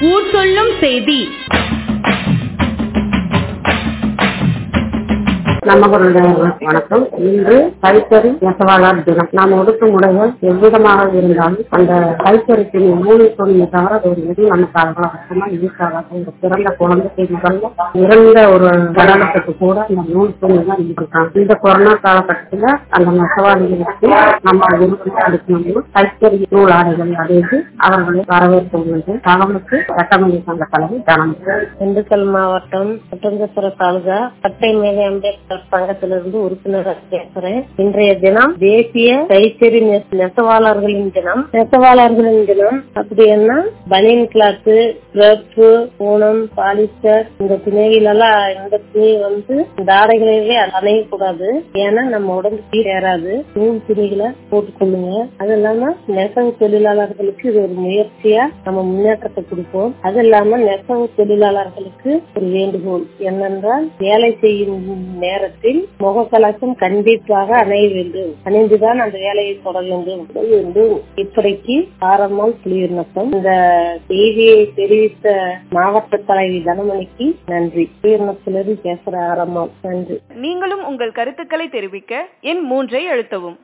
ஊர் சொல்லும் செய்தி நமகளுடைய வணக்கம் இன்று கைத்தறி நெசவாளர் தினம் நாம் உடுக்கும் உடைகள் எவ்விதமாக இருந்தாலும் அந்த கைத்தறிக்கு மூணு துணியை தவிர வேறு எதுவும் நமக்கு அவகாசமா இருக்காது இந்த பிறந்த குழந்தைக்கு முதல்ல இறந்த ஒரு கடலத்துக்கு கூட இந்த நூல் துணி தான் இருக்காங்க இந்த கொரோனா காலகட்டத்துல அந்த நெசவாளிகளுக்கு நம்ம விருப்பம் அளிக்கணும் கைத்தறி நூல் ஆடைகள் அடைந்து அவர்களை வரவேற்க வேண்டும் தகவலுக்கு சட்டமன்ற சங்க தலைவர் தனம் திண்டுக்கல் மாவட்டம் ஒட்டஞ்சத்திர தாலுகா பட்டை மேலே அம்பேத்கர் சங்கத்திலிருந்து உறுப்பினராக பேசுறேன் இன்றைய தினம் தேசிய கைத்தறி நெச- நெசவாளர்களின் தினம் நெசவாளர்களின் தினம் அப்படி என்ன பனியன் கிளாத் ஸ்க்ரப் பூனம் பாலிஸ்டர் இந்த துணிகள் எல்லாம் இந்த துணி வந்து இந்த ஆடைகளிலே அணையக்கூடாது ஏன்னா நம்ம உடம்புக்கு ஏறாது நூல் துணிகளை போட்டுக்கொள்ளுங்க அது இல்லாம நெசவு தொழிலாளர்களுக்கு இது ஒரு முயற்சியா நம்ம முன்னேற்றத்தை கொடுப்போம் அது இல்லாம நெசவு தொழிலாளர்களுக்கு ஒரு வேண்டுகோள் என்னென்றால் வேலை செய்யும் நேரத்தில் முகக்கலசம் கண்டிப்பாக அணைய வேண்டும் அணிந்துதான் அந்த வேலையை தொடர வேண்டும் வேண்டும் இப்படிக்கு ஆரம்பம் குளிர்நத்தம் இந்த செய்தியை தெரிவித்த மாவட்ட தலைவி தனமணிக்கு நன்றி குளிர்நத்திலிருந்து பேசுற ஆரம்பம் நன்றி நீங்களும் உங்கள் கருத்துக்களை தெரிவிக்க எண் மூன்றை அழுத்தவும்